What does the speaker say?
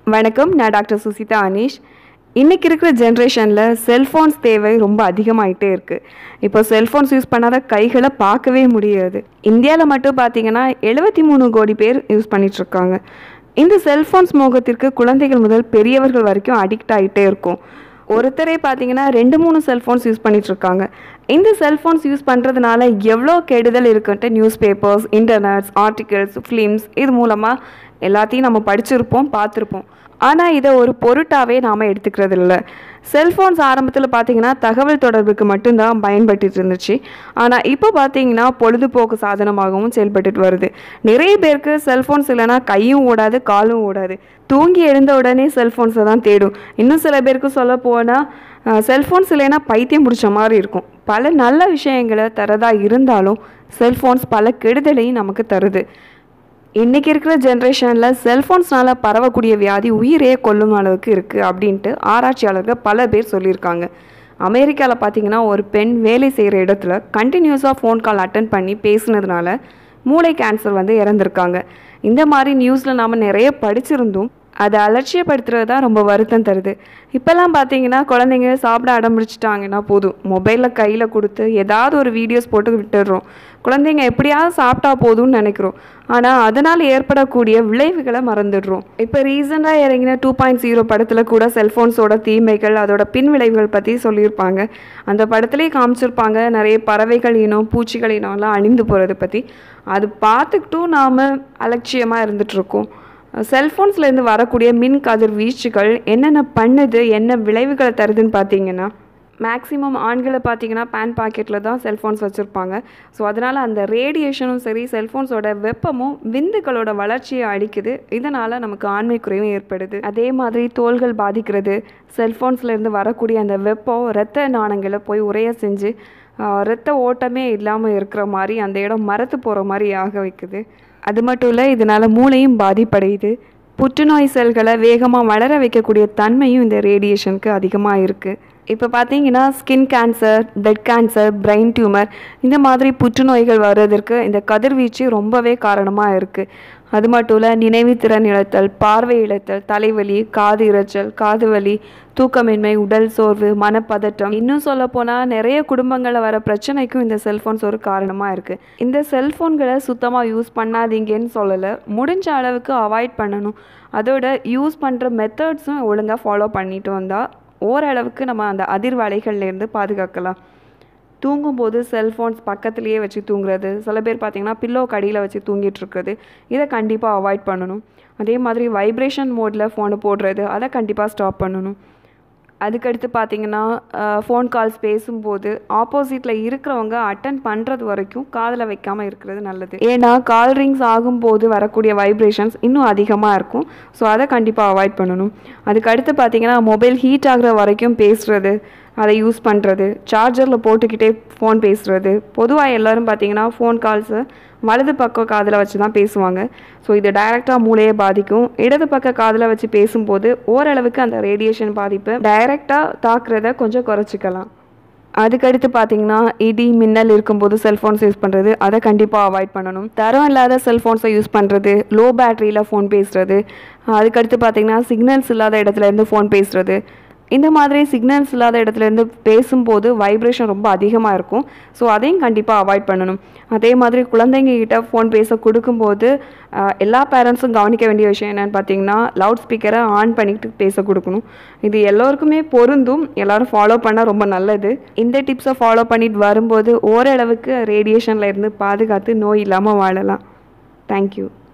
வணக்கம் நான் டாக்டர் சுசிதா அனீஷ் இன்றைக்கி இருக்கிற ஜென்ரேஷனில் செல்ஃபோன்ஸ் தேவை ரொம்ப அதிகமாயிட்டே இருக்குது இப்போ செல்ஃபோன்ஸ் யூஸ் பண்ணாத கைகளை பார்க்கவே முடியாது இந்தியாவில் மட்டும் பார்த்தீங்கன்னா எழுபத்தி மூணு கோடி பேர் யூஸ் பண்ணிகிட்ருக்காங்க இந்த செல்ஃபோன்ஸ் மோகத்திற்கு குழந்தைகள் முதல் பெரியவர்கள் வரைக்கும் அடிக்ட் ஆகிட்டே இருக்கும் ஒருத்தரே பார்த்தீங்கன்னா ரெண்டு மூணு செல்ஃபோன்ஸ் யூஸ் பண்ணிட்டு இருக்காங்க இந்த செல்ஃபோன்ஸ் யூஸ் பண்ணுறதுனால எவ்வளோ கெடுதல் இருக்குன்ட்டு newspapers internets articles films இது மூலமாக எல்லாத்தையும் நம்ம படிச்சிருப்போம் பார்த்துருப்போம் ஆனால் இதை ஒரு பொருட்டாவே நாம் எடுத்துக்கிறது இல்லை செல்ஃபோன்ஸ் ஆரம்பத்தில் பார்த்தீங்கன்னா தகவல் தொடர்புக்கு மட்டும்தான் பயன்பட்டுட்டு இருந்துச்சு ஆனால் இப்போ பார்த்தீங்கன்னா பொழுதுபோக்கு சாதனமாகவும் செயல்பட்டுட்டு வருது நிறைய பேருக்கு செல்ஃபோன்ஸ் இல்லைன்னா கையும் ஓடாது காலும் ஓடாது தூங்கி எழுந்த உடனே செல்ஃபோன்ஸை தான் தேடும் இன்னும் சில பேருக்கு சொல்ல போனால் செல்ஃபோன்ஸ் இல்லைன்னா பைத்தியம் பிடிச்ச மாதிரி இருக்கும் பல நல்ல விஷயங்களை தரதா இருந்தாலும் செல்ஃபோன்ஸ் பல கெடுதலையும் நமக்கு தருது இன்றைக்கி இருக்கிற ஜென்ரேஷனில் செல்ஃபோன்ஸ்னால் பரவக்கூடிய வியாதி உயிரே கொல்லும் அளவுக்கு இருக்குது அப்படின்ட்டு ஆராய்ச்சியாளர்கள் பல பேர் சொல்லியிருக்காங்க அமெரிக்காவில் பார்த்தீங்கன்னா ஒரு பெண் வேலை செய்கிற இடத்துல கண்டினியூஸாக ஃபோன் கால் அட்டன் பண்ணி பேசுனதுனால மூளை கேன்சர் வந்து இறந்துருக்காங்க இந்த மாதிரி நியூஸில் நாம் நிறைய படிச்சிருந்தோம் அதை அலட்சியப்படுத்துறது தான் ரொம்ப வருத்தம் தருது இப்போல்லாம் பார்த்தீங்கன்னா குழந்தைங்க சாப்பிட அடம்பிடிச்சிட்டாங்கன்னா போதும் மொபைலில் கையில் கொடுத்து ஏதாவது ஒரு வீடியோஸ் போட்டு விட்டுடுறோம் குழந்தைங்க எப்படியாவது சாப்பிட்டா போதும்னு நினைக்கிறோம் ஆனால் அதனால் ஏற்படக்கூடிய விளைவுகளை மறந்துடுறோம் இப்போ ரீசெண்டாக இறங்கின டூ பாயிண்ட் ஜீரோ படத்தில் கூட செல்ஃபோன்ஸோட தீமைகள் அதோட பின் விளைவுகள் பற்றி சொல்லியிருப்பாங்க அந்த படத்துலேயே காமிச்சிருப்பாங்க நிறைய பறவைகள் இனம் பூச்சிகள் இனம்லாம் அழிந்து போகிறத பற்றி அது பார்த்துக்கிட்டும் நாம் அலட்சியமாக இருந்துகிட்ருக்கோம் செல்ஃபோன்ஸ்லேருந்து வரக்கூடிய மின் கதிர்வீச்சுகள் என்னென்ன பண்ணுது என்ன விளைவுகளை தருதுன்னு பார்த்தீங்கன்னா மேக்ஸிமம் ஆண்களை பார்த்தீங்கன்னா பேன் பாக்கெட்டில் தான் செல்ஃபோன்ஸ் வச்சுருப்பாங்க ஸோ அதனால் அந்த ரேடியேஷனும் சரி செல்ஃபோன்ஸோட வெப்பமும் விந்துக்களோட வளர்ச்சியை அழிக்குது இதனால் நமக்கு ஆண்மை குறைவும் ஏற்படுது அதே மாதிரி தோள்கள் பாதிக்கிறது செல்ஃபோன்ஸ்லேருந்து வரக்கூடிய அந்த வெப்பம் இரத்த நாணங்களை போய் உரைய செஞ்சு இரத்த ஓட்டமே இல்லாமல் இருக்கிற மாதிரி அந்த இடம் மரத்து போகிற மாதிரி ஆக வைக்குது அது மட்டும் இல்லை இதனால் மூளையும் பாதிப்படையுது புற்றுநோய் செல்களை வேகமாக வளர வைக்கக்கூடிய தன்மையும் இந்த ரேடியேஷனுக்கு அதிகமாக இருக்குது இப்போ பார்த்தீங்கன்னா skin cancer blood cancer brain tumour இந்த மாதிரி புற்றுநோய்கள் வர்றதற்கு இந்த கதிர்வீச்சு ரொம்பவே காரணமாக இருக்குது அது மட்டும் இல்லை நினைவு திறன் இழத்தல் பார்வை இழத்தல் தலைவலி காது இரைச்சல் காது வலி தூக்கமின்மை உடல் சோர்வு மனப்பதட்டம் இன்னும் சொல்ல போனால் நிறைய குடும்பங்களில் வர பிரச்சனைக்கும் இந்த செல்ஃபோன்ஸ் ஒரு காரணமாக இருக்குது இந்த செல்ஃபோன்களை சுத்தமாக யூஸ் பண்ணாதீங்கன்னு சொல்லலை முடிஞ்ச அளவுக்கு அவாய்ட் பண்ணணும் அதோட யூஸ் பண்ணுற மெத்தட்ஸும் ஒழுங்காக ஃபாலோ பண்ணிட்டு வந்தால் ஓரளவுக்கு நம்ம அந்த அதிர்வலைகள்லேருந்து பாதுகாக்கலாம் தூங்கும்போது செல்ஃபோன்ஸ் பக்கத்துலேயே வச்சு தூங்குறது சில பேர் பார்த்திங்கன்னா பில்லோ கடியில் வச்சு தூங்கிட்டு இருக்கிறது இதை கண்டிப்பாக அவாய்ட் பண்ணணும் அதே மாதிரி வைப்ரேஷன் மோடில் ஃபோனை போடுறது அதை கண்டிப்பாக ஸ்டாப் பண்ணணும் அதுக்கடுத்து பார்த்தீங்கன்னா ஃபோன் கால்ஸ் பேசும்போது ஆப்போசிட்டில் இருக்கிறவங்க அட்டன் பண்ணுறது வரைக்கும் காதில் வைக்காமல் இருக்கிறது நல்லது ஏன்னா கால் ரிங்ஸ் ஆகும்போது வரக்கூடிய வைப்ரேஷன்ஸ் இன்னும் அதிகமாக இருக்கும் ஸோ அதை கண்டிப்பாக அவாய்ட் பண்ணணும் அதுக்கடுத்து பார்த்தீங்கன்னா மொபைல் ஹீட் ஆகுற வரைக்கும் பேசுகிறது அதை யூஸ் பண்ணுறது சார்ஜரில் போட்டுக்கிட்டே ஃபோன் பேசுகிறது பொதுவாக எல்லோரும் பார்த்தீங்கன்னா ஃபோன் கால்ஸை வலது பக்க காதில் வச்சு தான் பேசுவாங்க ஸோ இது டைரெக்டாக மூளையை பாதிக்கும் இடது பக்க காதில் வச்சு பேசும்போது ஓரளவுக்கு அந்த ரேடியேஷன் பாதிப்பு டைரெக்டாக தாக்குறத கொஞ்சம் குறைச்சிக்கலாம் அதுக்கடுத்து பார்த்தீங்கன்னா இடி மின்னல் இருக்கும்போது செல்ஃபோன்ஸ் யூஸ் பண்ணுறது அதை கண்டிப்பாக அவாய்ட் பண்ணணும் தரம் இல்லாத செல்ஃபோன்ஸை யூஸ் பண்ணுறது லோ பேட்டரியில் ஃபோன் பேசுகிறது அதுக்கடுத்து பார்த்தீங்கன்னா சிக்னல்ஸ் இல்லாத இடத்துல இருந்து ஃபோன் பேசுகிறது இந்த மாதிரி சிக்னல்ஸ் இல்லாத இடத்துலேருந்து பேசும்போது வைப்ரேஷன் ரொம்ப அதிகமாக இருக்கும் ஸோ அதையும் கண்டிப்பாக அவாய்ட் பண்ணணும் அதே மாதிரி குழந்தைங்க கிட்ட ஃபோன் பேச கொடுக்கும்போது எல்லா பேரண்ட்ஸும் கவனிக்க வேண்டிய விஷயம் என்னென்னு பார்த்தீங்கன்னா லவுட் ஸ்பீக்கரை ஆன் பண்ணிட்டு பேச கொடுக்கணும் இது எல்லோருக்குமே பொருந்தும் எல்லோரும் ஃபாலோ பண்ணால் ரொம்ப நல்லது இந்த டிப்ஸை ஃபாலோ பண்ணிட்டு வரும்போது ஓரளவுக்கு ரேடியேஷனில் இருந்து பாதுகாத்து நோய் இல்லாமல் வாழலாம் தேங்க்யூ